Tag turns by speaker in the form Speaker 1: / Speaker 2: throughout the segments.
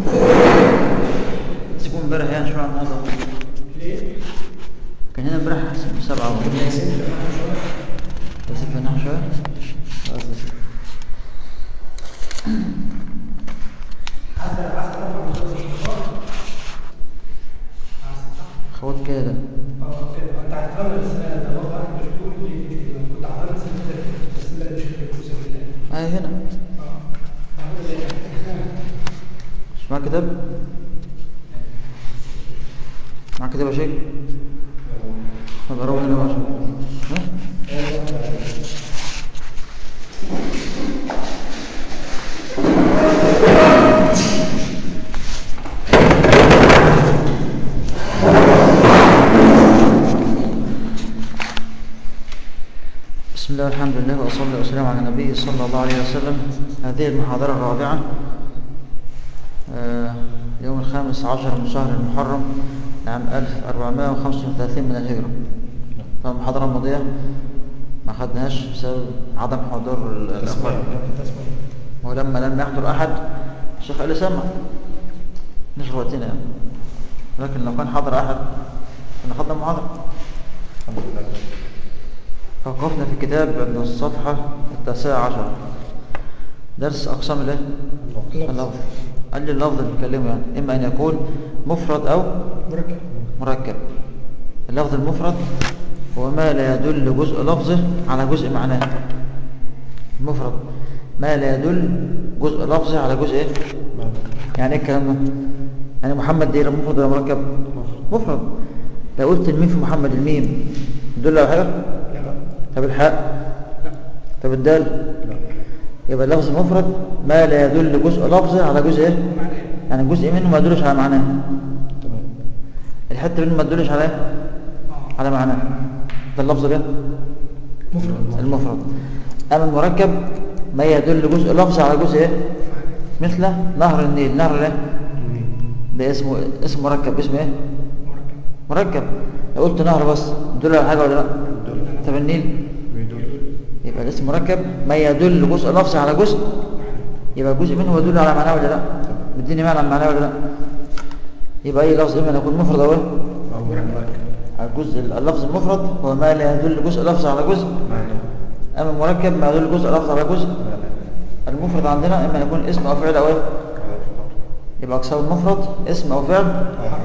Speaker 1: بس يكون امبارح يعني شوية عن النهارده كان هنا امبارح سبعة و بس في النحو شوية خلاص بس. خوات كده
Speaker 2: انت هتفهم السنه ده برضه انا مش بقول لي كنت هفهم السنه ده بس لا مش في الكورس بالله
Speaker 1: اه هنا مش معاك كتاب معاك كتاب يا شيخ طب اروح هنا بقى ها بسم الله والحمد لله وأصلي وسلام على النبي صلى الله عليه وسلم هذه المحاضرة الرابعة آه، يوم الخامس عشر من شهر المحرم لعام 1435 من الهجرة فالمحاضرة الماضية ما خدناهاش بسبب عدم حضور الأخوة ولما لم يحضر أحد الشيخ قال لي سمع نشغل وقتنا يعني لكن لو كان حضر أحد كنا خدنا المحاضرة
Speaker 3: الحمد لله
Speaker 1: توقفنا في كتاب عند الصفحة التاسعة عشر درس أقسام الايه؟ اللفظ قال لي اللفظ اللي بيتكلمه يعني إما أن يكون مفرد أو
Speaker 2: مركب
Speaker 1: مركب اللفظ المفرد هو ما لا يدل جزء لفظه على جزء معناه المفرد ما لا يدل جزء لفظه على جزء ايه يعني ايه الكلام ده يعني محمد دي مفرد ولا مركب مفرد لو قلت الميم في محمد الميم يدل على حاجه
Speaker 2: لا
Speaker 1: طب الحاء طب الدال
Speaker 3: لا
Speaker 1: يبقى اللفظ المفرد ما لا يدل جزء لفظه على جزء ايه
Speaker 2: معناه
Speaker 1: يعني جزء منه ما يدلش على معناه
Speaker 3: تمام
Speaker 1: الحته منه ما تدلش على ايه
Speaker 2: اه
Speaker 1: على معناه ده اللفظ ده
Speaker 2: مفرد
Speaker 1: المفرد أما المركب ما يدل جزء لفظ على جزء إيه؟ مثل نهر النيل نهر الايه ده اسمه اسم مركب اسمه ايه
Speaker 2: مركب
Speaker 1: مركب لو قلت نهر بس يدل على حاجه ولا لا طب النيل
Speaker 3: بيدل
Speaker 1: يبقى الاسم مركب ما يدل جزء لفظ على جزء يبقى جزء منه يدل على معناه ولا لا مديني معنى عن معناه ولا لا يبقى اي لفظ اما أن يكون مفرد او ايه
Speaker 3: أو مركب
Speaker 1: الجزء اللفظ المفرد هو ما لا يدل جزء لفظ على جزء
Speaker 3: معنى
Speaker 1: اما المركب ما يدل جزء لفظ على جزء
Speaker 3: معنى
Speaker 1: المفرد عندنا اما أن يكون اسم او فعل او ايه
Speaker 3: على الفقر
Speaker 1: يبقى اقسام المفرد اسم او فعل
Speaker 3: أو حرف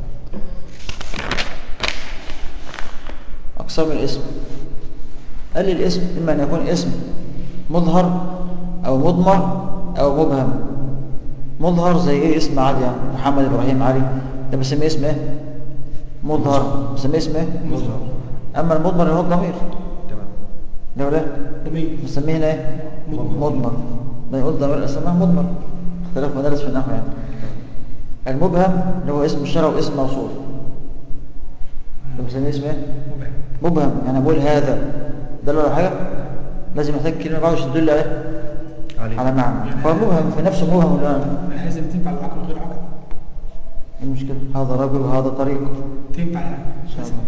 Speaker 1: اقسام الاسم قال لي الاسم اما ان يكون اسم مظهر او مضمر او مبهم مظهر زي ايه اسم عادي يعني محمد ابراهيم علي ده بسميه اسم ايه مظهر بسميه اسم ايه
Speaker 3: مظهر
Speaker 1: اما المضمر اللي هو الضمير
Speaker 3: تمام
Speaker 1: ده ولا
Speaker 2: جميل
Speaker 1: بنسميه هنا ايه
Speaker 2: مضمر.
Speaker 1: مضمر ده يقول ضمير اسمها مضمر اختلاف مدارس في النحو يعني المبهم اللي هو اسم الشرع واسم موصول ده بنسميه اسم ايه
Speaker 2: مبهم
Speaker 1: مبهم يعني بقول هذا دل على حاجه لازم يحتاج كلمه بعد عشان تدل عليه
Speaker 3: عليه
Speaker 1: على معنى فهو مبهم في نفسه مبهم ولا لا؟
Speaker 2: لازم تنفع العقل وغير عقل
Speaker 1: ايه المشكله هذا رجل وهذا طريق
Speaker 2: تنفع يعني
Speaker 1: ان شاء الله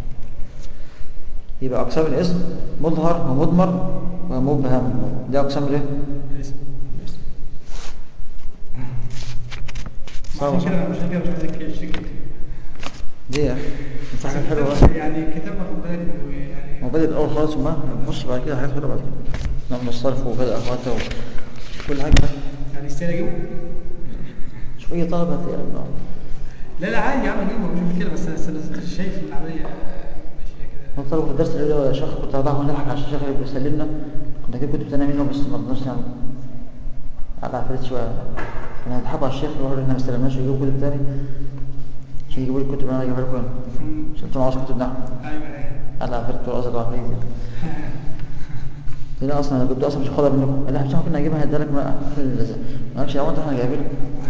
Speaker 1: يبقى اقسام الاسم مظهر ومضمر ومبهم دي اقسام الايه
Speaker 2: الاسم
Speaker 1: صعب
Speaker 2: عشان كده عشان كده مش عايزك الشركه
Speaker 1: دي يا أخي. دي حاجه حلوه بقى.
Speaker 2: يعني كتابنا خد بالك انه يعني
Speaker 1: هو بدأ الأول خالص وما نبص بعد كده حاجات حلوة بعد كده نعمل الصرف وبدأ أخواته وكل حاجة
Speaker 2: يعني يستاهل اجيبه
Speaker 1: شوف أي طلبة هتلاقيها بقى.
Speaker 2: لا لا عادي يا عم اجيبه مش مشكله بس بس انا شايف العمليه ماشيه كده
Speaker 1: أنا طلبة في الدرس الأولى يا شيخ كنت أضعه نضحك عشان الشيخ اللي بيسلمنا كنت أجيب كتب تانية منه بس ما رضناش نعمل على عفريت شوية كنا نضحكوا على الشيخ ويقول إحنا ما استلمناش ويجيبوا كتب تاني عشان يجيبوا لي الكتب اللي أنا أجيبها لكم أنا.
Speaker 2: مم.
Speaker 1: عشان أنتوا معوش كتب نحو
Speaker 2: ايوه ايوه
Speaker 1: على عفريت ولا قصدك عفريت يعني لا اصلا انا كنت اصلا مش هاخدها منكم قال لي مش كنا هجيبها هديها لك ما مالكش دعوه انت احنا جايبينها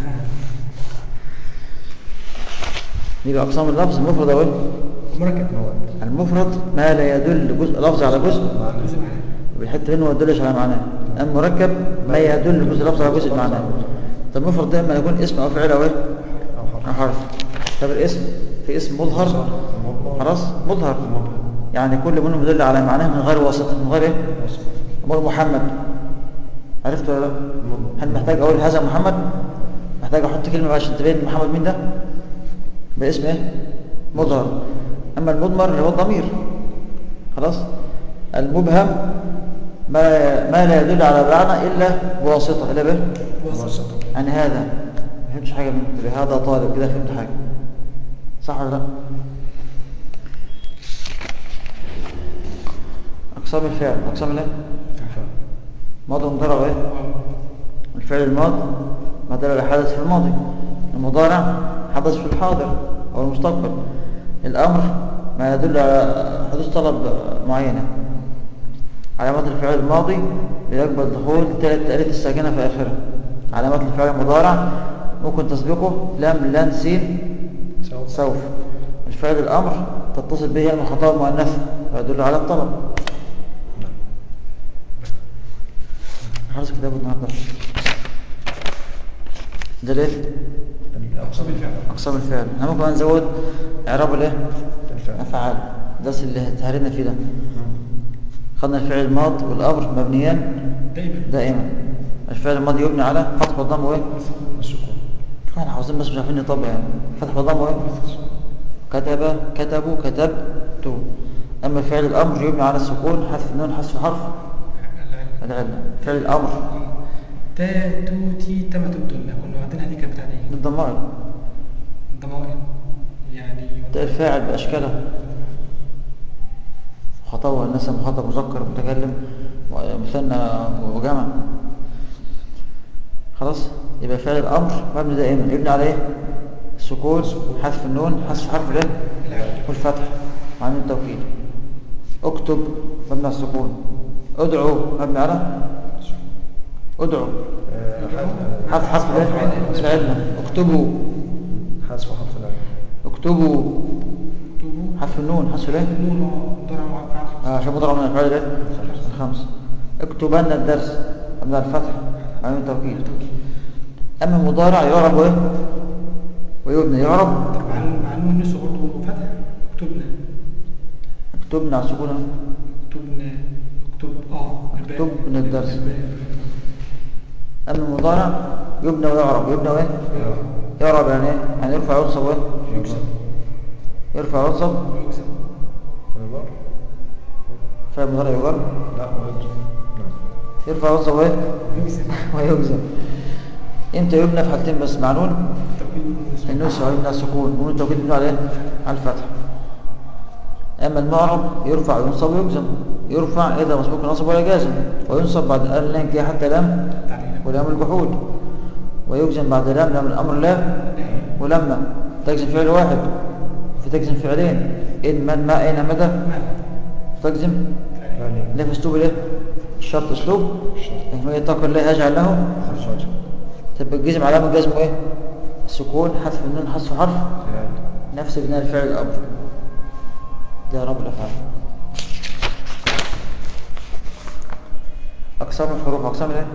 Speaker 1: يبقى اقسام اللفظ المفرد او ايه
Speaker 2: مركب
Speaker 1: المفرد ما لا يدل جزء لفظ على جزء
Speaker 2: لازم عليه
Speaker 1: وبيحط منه ما يدلش على معناه المركب ما يدل جزء لفظ على جزء معناه طب المفرد ده اما يكون اسم او فعل او ايه
Speaker 3: أو
Speaker 1: أو
Speaker 3: حرف
Speaker 1: حرف طب الاسم في اسم مظهر
Speaker 3: مظهر.
Speaker 1: خلاص مظهر
Speaker 3: مظهر.
Speaker 1: يعني كل منهم يدل على معناه من غير واسطه من غير ايه أقول محمد عرفت ولا لا؟ هل محتاج أقول هذا محمد؟ محتاج محتاج احط كلمه بقى عشان تبين محمد مين ده باسم ايه مظهر اما المضمر اللي هو الضمير خلاص المبهم ما ما لا يدل على معنى الا بواسطه الا به
Speaker 3: واسطة
Speaker 1: يعني هذا ما فهمتش حاجه من هذا طالب كده فهمت حاجه صح ولا لا اقسام الفعل اقسام الايه ماضي ومضارع وايه الفعل الماضي ما دل على حدث في الماضي المضارع حدث في الحاضر او المستقبل الامر ما يدل على حدوث طلب معينه علامات الفعل الماضي بيقبل دخول ثلاث تأليف الساكنه في اخره علامات الفعل المضارع ممكن تسبقه لام لام سين
Speaker 3: سوف
Speaker 1: سوف الفعل الامر تتصل به المخاطبه المؤنثه فيدل على الطلب خلاص كتاب النهارده ده ليه
Speaker 2: اقسام الفعل
Speaker 1: اقسام الفعل احنا ممكن نزود اعراب الايه
Speaker 3: الفعل
Speaker 1: افعال ده اللي هتهرنا فيه ده خدنا الفعل الماضي والامر مبنيان
Speaker 2: دايما
Speaker 1: دائما الفعل الماضي يبني على فتح والضم وايه
Speaker 3: السكون
Speaker 1: احنا عاوزين بس مش عارفين نطبق يعني فتح والضم وايه كتب كتبوا كتبت اما فعل الامر يبني على السكون حذف النون حذف حرف العله فعل الامر
Speaker 2: تا تو تي تم تبدلنا كنا واخدينها دي كانت بتاعت ايه؟
Speaker 1: بالضمائر
Speaker 2: الضمائر يعني
Speaker 1: ده الفاعل باشكاله خطأ والناس مخاطب مذكر متكلم مثنى وجمع خلاص يبقى فعل الامر مبني دائما يبني على ايه السكون حذف النون حذف حرف الايه والفتح عن التوكيد اكتب مبني على السكون ادعو مبني على ادعو
Speaker 3: آه، حذف-
Speaker 1: حرف حرف الايه العلة اكتبوا
Speaker 3: حذف حرف العين
Speaker 1: اكتبوا
Speaker 2: تبو
Speaker 1: حرف النون حذف الايه
Speaker 2: نون اه ضرع مع فعل
Speaker 1: آه، عشان مضرب من الفعل الايه الخمس اكتبن الدرس مبني على الفتح عن التوكيد اما المضارع يعرب ايه ويبنى يعرب
Speaker 2: طب مع مع النون لسه برضه فتح اكتبنا
Speaker 1: اكتبنا على السكون أهو.
Speaker 2: اكتبنا اكتب اه الباء.
Speaker 1: اكتبنا الدرس.
Speaker 2: الباء.
Speaker 1: اما المضارع يبنى ويعرب يبنى وايه يعرب يعني ايه يعني يرفع وينصب وايه
Speaker 3: يكسب
Speaker 1: يرفع وينصب
Speaker 2: ويكسب
Speaker 3: ويبر
Speaker 1: فعل المضارع يجر
Speaker 3: لا ويجر نعم
Speaker 1: يرفع وينصب وايه
Speaker 2: ويكسب
Speaker 1: ويجزم امتى يبنى في حالتين بس مع نون
Speaker 2: التوكيد بالنسبة
Speaker 1: النون يبنى على السكون ونون التوكيد يبنى على ايه على الفتح اما المعرب يرفع وينصب ويجزم يرفع اذا مسبوق نصب ولا جازم وينصب بعد ان لام كي حتى لام
Speaker 2: تعليل
Speaker 1: ولام الجحود ويجزم بعد لام لام الامر لام ولما تجزم فعل واحد في تجزم فعلين ان من ما اين متى تجزم
Speaker 3: يعني
Speaker 1: ليه في اسلوب الايه الشرط اسلوب
Speaker 3: الشرط
Speaker 1: هي يتقي الله يجعل له
Speaker 3: حرف وجه
Speaker 1: تبقى الجزم علامه جزم ايه السكون حذف النون حذف حرف
Speaker 3: يعني
Speaker 1: نفس بناء الفعل الامر ده رب الافعال اقسام الحروف اقسام الايه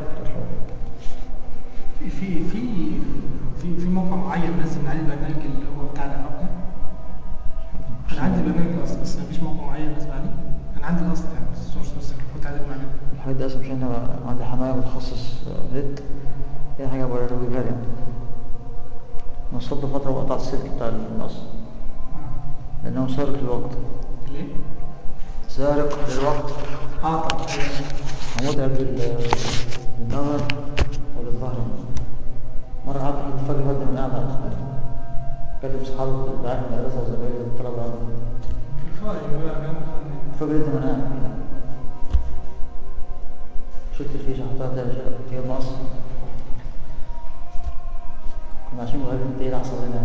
Speaker 2: في في في في في موقع معين نزل عليه البرنامج اللي هو بتاع الاعراب ده انا عندي البرنامج الاصل بس مفيش موقع معين نزل عليه انا عندي الاصل يعني بس السورس بس كنت عايز اقول عليه
Speaker 1: الحاجات دي اصلا مش انا عندي حمايه متخصص نت هي حاجه بقول له بيجيبها لي يعني نصبت فتره وقطع السلك بتاع النص لانه سارق للوقت
Speaker 2: ليه؟
Speaker 1: سارق للوقت
Speaker 2: اه طبعا
Speaker 1: متعب لل- للنظر وللظهر مرة قعدت في الفجر بدري من قاعد على الخير كلم صحابي اللي قاعد في المدرسة وزمايلي والطلبة
Speaker 2: في الفرق بقى جنب
Speaker 1: الفجر انت من قاعد كده شلت الفيشة حطها تاني شلت هي مقص كنا عايشين مغير انت ايه عصبنا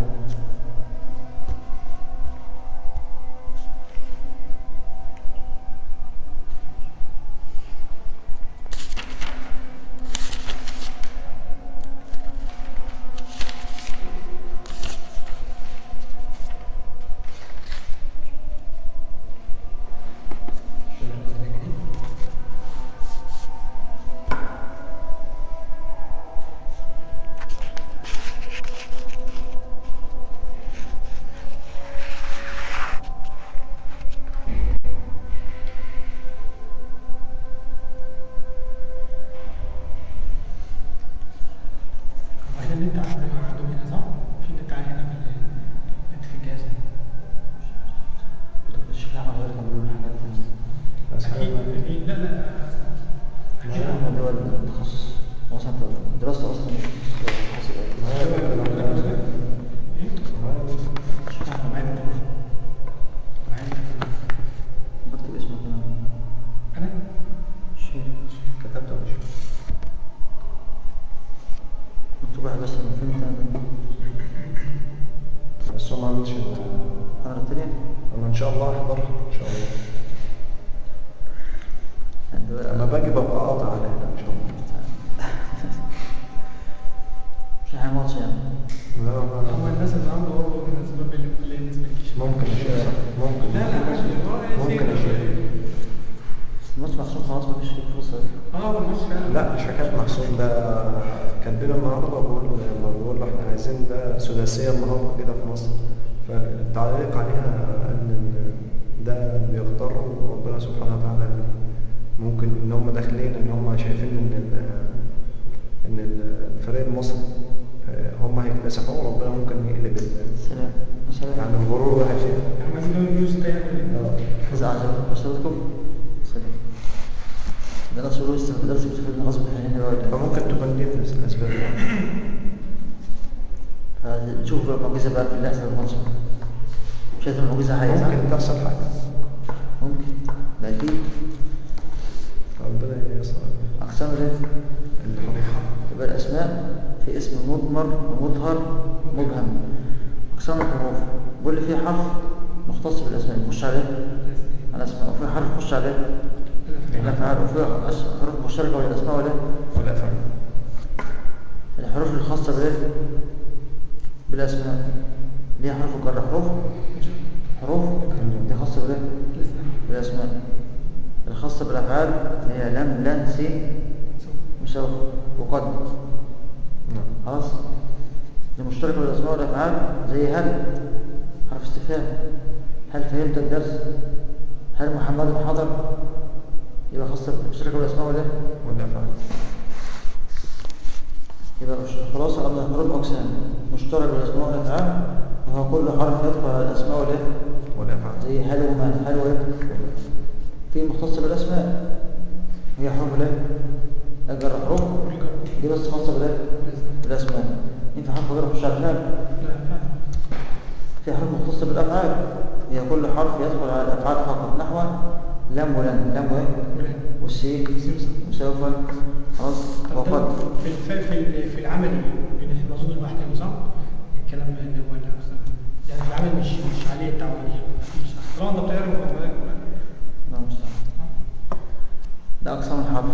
Speaker 2: مخدوم هنا صح؟ في نت عالي هنا في ال- النت في الجهاز هنا.
Speaker 1: الشيخ احمد غير كان بيقول حاجات
Speaker 3: بس
Speaker 2: اكيد
Speaker 3: أنا-
Speaker 2: أكيد. لا لا
Speaker 1: الشيخ احمد هو التخصص هو اصلا دراسته اصلا مش
Speaker 3: معايا الكلام ده.
Speaker 2: ايه؟
Speaker 3: معايا
Speaker 1: الشيخ احمد
Speaker 2: معايا دكتور. معايا دكتور.
Speaker 1: بكتب اسمه كمان
Speaker 2: انا
Speaker 1: الشيخ
Speaker 3: كتبت ولا مش
Speaker 1: مكتوب واحد بس من فين تاني
Speaker 3: بس هو ما عملش ال-
Speaker 1: المرة التانية
Speaker 3: انا ان شاء الله احضرها ان شاء الله
Speaker 1: عند
Speaker 3: لما باجي ببقى قاطع عليها ان شاء الله
Speaker 1: مش حاجة ماتش يعني
Speaker 3: لا
Speaker 2: هو
Speaker 3: ما-
Speaker 2: الناس اللي عنده هو من الاسباب اللي اللي بالنسبه لكيش
Speaker 3: ممكن اشيل ممكن
Speaker 2: لا لا عادي هو
Speaker 3: ممكن
Speaker 2: يصير.
Speaker 3: اشيل
Speaker 1: الماتش محسوب خلاص مفيش فيه فرصة
Speaker 2: اه هو الماتش فعلا
Speaker 3: لا مش حكايه محسوب ده كاتبين النهارده بقول له بقول له احنا عايزين ده سداسيه النهارده كده في مصر فالتعليق عليها ان ده بيختاروا ربنا سبحانه وتعالى ممكن ان هم داخلين ان هم شايفين ان ال- ان الفريق المصري آه، هم هيكتسحوا ربنا ممكن يقلب ال-
Speaker 1: سلام سلام
Speaker 3: يعني الغرور واحد فيهم
Speaker 2: يعني عايزين نقول نيوز تاني
Speaker 3: آه.
Speaker 1: إذا أعجبكم قصتكم سلام ده ناس يقولوا لسه في درس بتفيد غصب عننا بقى
Speaker 3: فممكن تكون دي من الاسباب
Speaker 1: فنشوف بقى المعجزة بقى في اللي يحصل الماتش شايف المعجزة حقيقية صح؟
Speaker 3: ممكن تحصل حاجه
Speaker 1: ممكن ده أكيد
Speaker 3: ربنا ييسر
Speaker 1: أقسام ليه؟ يبقى الأسماء في اسم مضمر ومظهر مبهم أقسام الحروف بيقول لي في حرف مختص بالأسماء يخش عليه الأسماء وفي حرف يخش عليه الأفعال وفي أس- حروف مشتركة بين الأسماء ولا
Speaker 3: والافعال
Speaker 1: الحروف الخاصة بالإيه؟ بالأسماء اللي هي حروف الجر حروف حروف دي خاصة بالإيه؟ بالأسماء الخاصة بالأفعال اللي هي لم لن سين مسوف وقد
Speaker 3: نعم
Speaker 1: خلاص دي مشتركة بالأسماء والأفعال زي هل حرف استفهام هل فهمت الدرس هل محمد حضر يبقى خاصة مشتركة بالأسماء ولا
Speaker 3: والافعال
Speaker 1: يبقى مش- خلاصة أن الحروف أقسام مشترك بالأسماء والأفعال وهو كل حرف يدخل على الأسماء ولا
Speaker 3: والافعال
Speaker 1: زي هل وما هل ولا في مختصة بالأسماء هي حروف لا أجر حروف دي بس خاصة بالإيه؟ بالأسماء ينفع حرف غير مخش على الفعل في حرف مختصة بالأفعال هي كل حرف يدخل على الأفعال فقط نحو لم ولن لم وإيه؟ والسين وسوف خلاص وقد
Speaker 2: في الف- في ال- في العمل بين المظون الوحداني صح؟ الكلام اللي هو اللي يعني في العمل مش مش عليه التعويل مفيش صح؟ طبعا ده بتعرف المفردات كلها.
Speaker 1: لا مستعان ده أقسام الحرف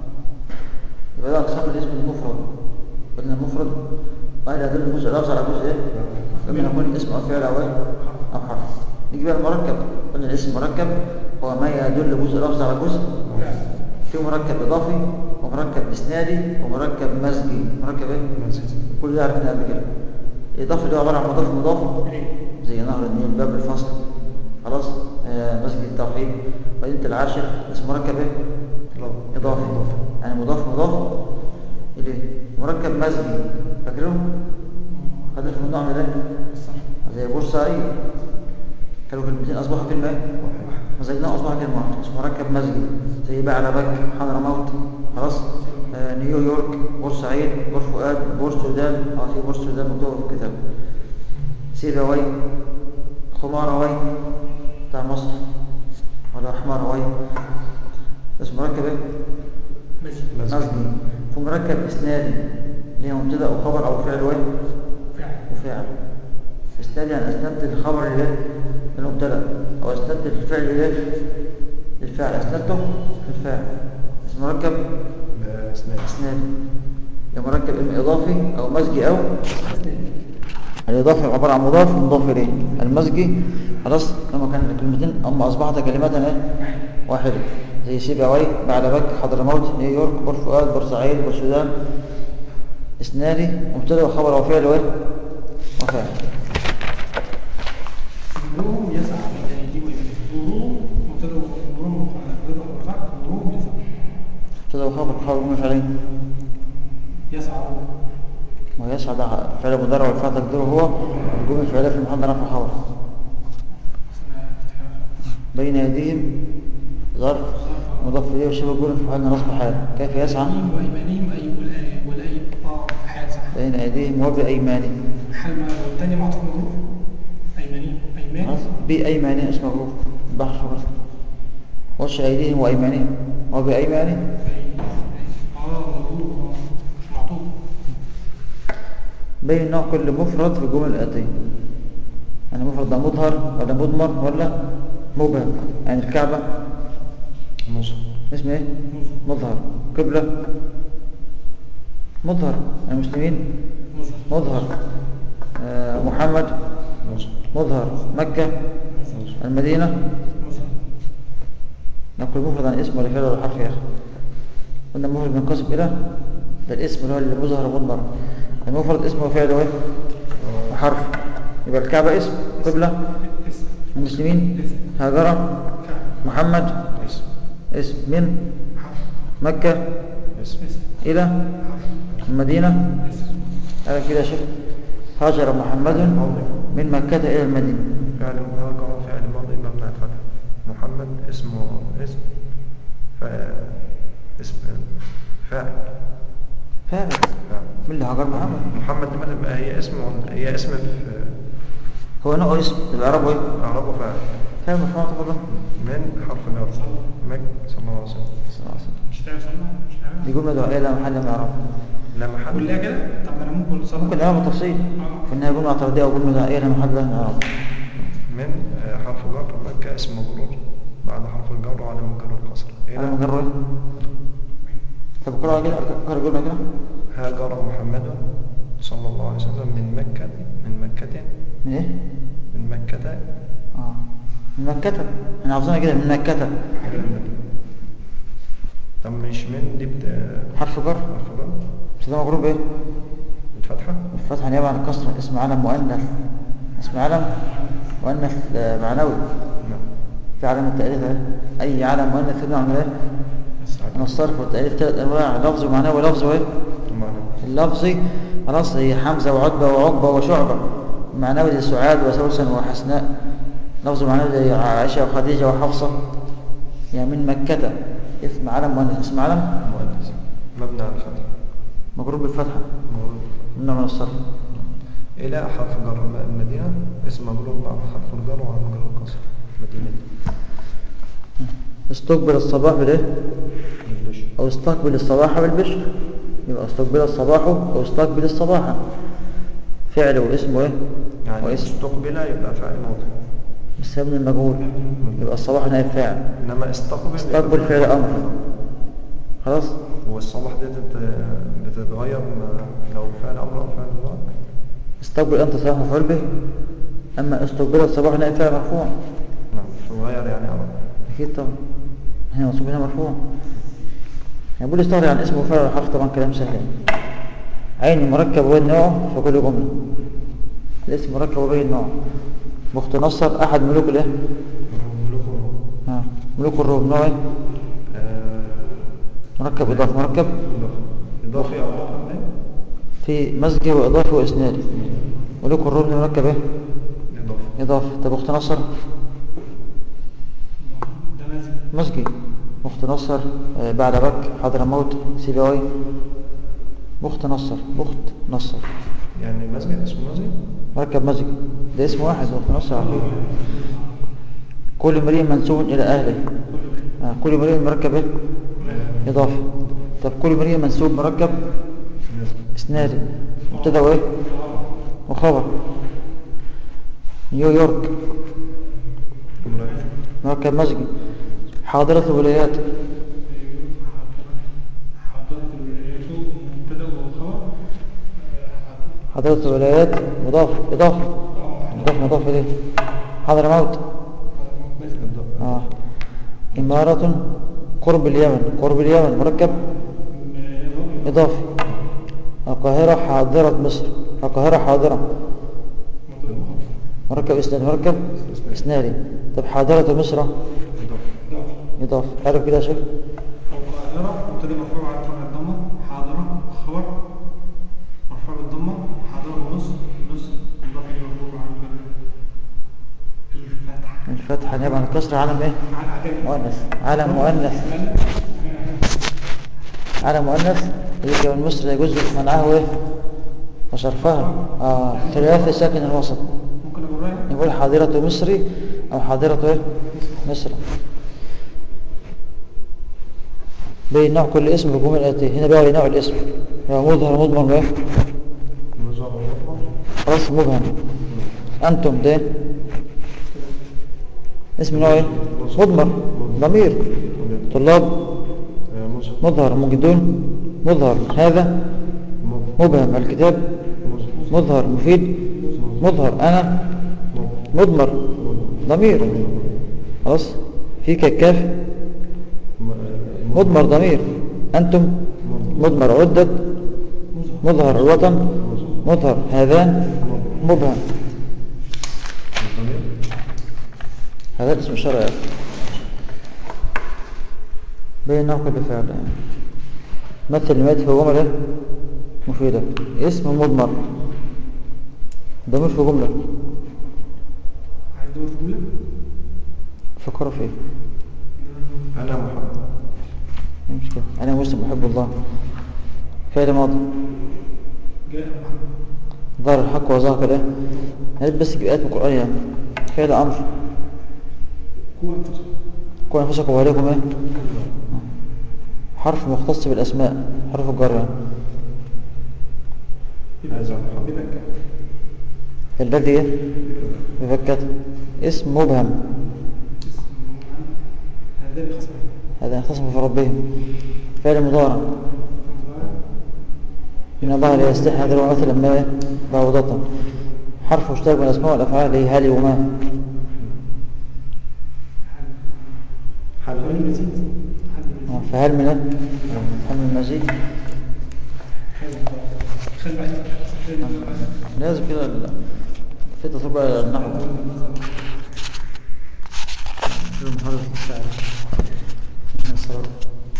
Speaker 1: يبقى ده أقسام الاسم المفرد قلنا المفرد قال يدل الجزء الأفضل على جزء إيه؟ لما يكون اسم أو فعل أو إيه؟ أو حرف نيجي بقى المركب قلنا الاسم مركب هو ما يدل جزء الأفضل على جزء في مركب إضافي ومركب إسنادي ومركب مزجي مركب إيه؟ كل ده عرفنا قبل كده الإضافي اللي هو عبارة عن مضاف مضاف زي نهر النيل باب الفصل خلاص آه مسجد التوحيد مدينة العاشر اسم مركب إيه؟ إضافي يعني مضاف مضاف إليه مركب مزجي فاكرهم؟ خدت من نوع من ده زي بورسعيد كانوا كلمتين أصبحوا كلمة إيه؟ مزجنا أصبح كلمة واحدة اسمه مركب مزجي زي بعلبك حضرموت خلاص آه نيويورك بورسعيد بور فؤاد بور سودان اه في بور سودان مكتوب في الكتاب سيبوي خماروي بتاع مصر ولا حماروي اسمه مركب ايه؟
Speaker 2: ماشي
Speaker 1: مزجي في مركب اسنادي اللي هو مبتدا او خبر او فعل واحد
Speaker 2: فعلا
Speaker 1: وفعل اسنادي يعني اسندت الخبر اليه للمبتدا او اسندت الفعل اليه للفعل اسندته للفاعل اسمه مركب
Speaker 3: اسناد
Speaker 1: اسنادي ده مركب اما اضافي او مزجي او الاضافي عباره عن مضاف ومضاف اليه المزجي خلاص لما كان الكلمتين اما اصبحت كلمات ايه واحده زي سيبوي بعلبك حضرموت نيويورك بور فؤاد بورسعيد بورسودان اسنادي مبتدا وخبر وفعل وايه وفعل
Speaker 2: نورهم يسعى يعني دي نورهم مبتدا نورهم نورهم صح نورهم يسعى
Speaker 1: مبتدا وخبر خبر مش عليه
Speaker 2: يسعى
Speaker 1: ويسعى ده فعل مضارع والفعل تقديره هو الجمله الفعليه في المحل رفع خبر بين يديهم ظرف مضاف اليه وشبه الجمله في محل نصب حال كيف يسعى
Speaker 2: أيمانهم وأيمانهم أي والآية والآية اه حال صح
Speaker 1: بين ايديهم وبايمانهم
Speaker 2: حال ما والتانية معطوف مجرور أيمانهم أيمان
Speaker 1: خلاص بايمانهم اسم مجرور بحر خبر وش ايديهم وايمانهم وبايمانهم
Speaker 2: اه مجرور اه معطوف
Speaker 1: بين نوع كل مفرد في الجمل الآتية يعني مفرد ده مظهر ولا مضمر ولا مبهم يعني الكعبة
Speaker 3: نص
Speaker 1: اسمه ايه مظهر قبلة مظهر المسلمين
Speaker 2: مظهر
Speaker 1: مظهر آه محمد
Speaker 3: نص
Speaker 1: مظهر مكة المدينة
Speaker 2: مظهر
Speaker 1: نقول مفرد عن اسم ولا فعل ولا حرف يا اخي قلنا المفرد بينقسم الى ده الاسم اللي هو اللي مظهر ومضمر المفرد اسم وفعل وايه وحرف يبقى الكعبة اسم قبلة
Speaker 2: اسم
Speaker 1: المسلمين هاجرة محمد
Speaker 3: اسم
Speaker 1: اسم من
Speaker 2: حرف
Speaker 1: مكة
Speaker 3: اسم
Speaker 2: اسم
Speaker 1: إلى
Speaker 2: حرف
Speaker 1: المدينة
Speaker 2: اسم
Speaker 1: هذا كده شوف هاجر محمد من مكة إلى المدينة
Speaker 3: فعل هاجر فعل ماضي مبني على الفتح محمد اسمه اسم فاعل اسم فاعل
Speaker 1: فاعل
Speaker 3: فاعل.
Speaker 1: من اللي هاجر محمد
Speaker 3: محمد دي ما تبقى هي اسم ولا- هي اسم في
Speaker 1: هو نوع اسم الإعراب ايه؟
Speaker 3: اعرابه فاعل
Speaker 1: فاهم مرفوع تفضل
Speaker 3: من حرف جر مك صلى الله عليه وسلم
Speaker 1: صلى الله عليه وسلم.
Speaker 2: مش تعرف صلى مش تعرف
Speaker 1: دي جملة دعائية لا محل من إعراب
Speaker 3: لا محل
Speaker 2: كلها كده طب ما انا ممكن صلى
Speaker 1: ممكن نعرف بالتفصيل
Speaker 2: اه
Speaker 1: في النهاية جملة اعتراضية أو جملة دعائية لا محل لها من إعراب
Speaker 3: من آه، حرف جر مكة اسم مجرور بعد حرف الجر وعلى مجرد القصر
Speaker 1: على مجرد طب اقرأها كده اقرأ الجملة كده
Speaker 3: هاجر محمد صلى الله عليه وسلم من مكة من مكة
Speaker 1: من ايه؟
Speaker 3: من مكة
Speaker 1: اه من مكة احنا عاوزينها كده من مكة
Speaker 3: إلى المدينة طب مش من دي بت-
Speaker 1: حرف جر
Speaker 3: حرف جر
Speaker 1: بس ده مجرور بايه؟
Speaker 3: الفتحة
Speaker 1: الفتحة نيابة عن الكسر اسم علم مؤنث اسم علم مؤنث آه، معنوي
Speaker 3: نعم
Speaker 1: في علامة التأليف اهي. أي علم مؤنث يبنى عن ايه؟ من الصرف والتأليف ثلاث أنواع لفظي ومعنوي ولفظي وايه؟
Speaker 3: المعنى
Speaker 1: اللفظي خلاص هي حمزة وعتبة وعقبة وشعبة المعنوي زي سعاد وسوسن وحسناء لفظ معنوي زي عائشة وخديجة وحفصة يعني من مكة اسم علم مؤنث اسم علم
Speaker 3: مؤنث مبني على الفتح
Speaker 1: مجرور بالفتحة
Speaker 3: مجرور.
Speaker 1: ممنوع من الصرف
Speaker 3: إلى حرف جر المدينة اسم مجرور بعد حرف الجر وعلى مجرد القصر مدينة
Speaker 1: استقبل الصباح بالايه؟
Speaker 3: البشر
Speaker 1: أو استقبل الصباح بالبشر يبقى استقبل الصباح أو استقبل الصباح فعل واسم وايه؟
Speaker 3: يعني
Speaker 1: واسم
Speaker 3: استقبل يبقى فاعل ماضي
Speaker 1: بس من المجهول يبقى الصباح نائب فاعل
Speaker 3: إنما استقبل
Speaker 1: استقبل فعل أمر خلاص
Speaker 3: والصباح دي بتت- بتتغير ما- لو فعل أمر أو فعل مضارع
Speaker 1: استقبل أنت صباح مفعول به أما استقبل الصباح نائب فاعل مرفوع
Speaker 3: نعم تتغير يعني أمر
Speaker 1: أكيد طبعا هنا منصوب هنا مرفوع يعني بقول استغرق عن اسم وفعل الحرف طبعا كلام سهل يعني. عين مركب وبين نوعه في كل جملة الاسم مركب وبين نوعه مخت نصر أحد ملوك الايه؟
Speaker 3: ملوك الروم.
Speaker 1: ها ملوك الروم نوع ايه؟
Speaker 3: آه،
Speaker 1: مركب إضافة مركب
Speaker 3: إضافة. إضافي أو رقم إيه؟
Speaker 1: في مزجي وإضافي وإسنادي ملوك الروم ده مركب ايه؟
Speaker 3: إضافة
Speaker 1: إضافي طب أخت نصر
Speaker 2: ده مازن
Speaker 1: مزجي أخت نصر آه، بعد بك حضرموت سيبوي بخت نصر بخت نصر
Speaker 3: يعني مسجد اسمه مسجد
Speaker 1: مركب مزجي ده اسم واحد أخت نصر عقيل كل امرئ منسوب إلى أهله آه، كل امرئ مركب ايه؟ إضافي طب كل امرئ منسوب مركب إسنادي مبتدأ وإيه؟ وخبر نيويورك مركب مزجي حاضرة الولايات
Speaker 2: حضرت الولايات مبتدا وخبر
Speaker 1: حضرة الولايات مضاف إضافة مضاف مضاف إليه حضر موت آه. إمارة قرب اليمن قرب اليمن مركب إضافي القاهرة حاضرة مصر القاهرة حاضرة مركب إسناد مركب إسنادي طب حاضرة مصر إضافي عارف كده يا شيخ
Speaker 2: القاهرة مبتدا مرفوع على رفع الضمة حاضرة خبر مرفوع بالضمة
Speaker 1: الفتحة نيابة عن الكسر علم ايه
Speaker 2: على عجائب
Speaker 1: مؤنث علم مؤنث علم مؤنث يجي من مصر يجوز منعه ايه وصرفها اه ثلاثة ساكن الوسط
Speaker 2: ممكن اقولها
Speaker 1: نقول حاضرة مصري او حاضرة ايه مصر بين نوع كل اسم بجمل الاتي هنا بقى نوع الاسم هو مظهر مضمر ايه
Speaker 3: مظهر ومطلق
Speaker 1: خلاص مبهم انتم ده اسم نوع ايه مضمر ضمير طلاب
Speaker 3: آه، مظهر
Speaker 1: مظهر مجدون مظهر هذا مبهم الكتاب مظهر مفيد مظهر انا مضمر ضمير خلاص في كالكاف مضمر ضمير انتم مضمر عدد مظهر الوطن مظهر هذان مبهم هذا الاسم الشرعي يا أخي. بين نوع كل فعل يعني. مثل المات في جملة مفيدة اسم مضمر ضمير في جملة
Speaker 2: عايز دور جمله
Speaker 1: فكروا فيه
Speaker 3: انا محمد
Speaker 1: إيه مشكلة أنا مسلم أحب الله فعل ماضي
Speaker 2: جاء محمد
Speaker 1: ظهر الحق وظهر كده هل بس تجيب آيات من القرآن يعني فعل أمر
Speaker 2: قوة انفسكم
Speaker 1: كون أنفسكم وعليكم إيه حرف مختص بالأسماء حرف الجر يعني
Speaker 3: عايز محمد
Speaker 2: ببكة
Speaker 1: الذي إيه بفكته اسم مبهم
Speaker 2: هذان خصمان
Speaker 1: هذا يختصم في ربهم فعل مضارع إن الله لا يستحي هذا هو مثلا ما بعوضة حرف مشترك من الأسماء والأفعال هي هل وما
Speaker 2: حل المزيد حل
Speaker 1: آه،
Speaker 2: المزيد
Speaker 1: فهل من إيه؟ هل من مزيد
Speaker 2: خلي بعدين خلي بعدين
Speaker 1: لازم كده ال- في تطبيق النحو شو المحاضرة الساعة الصلاة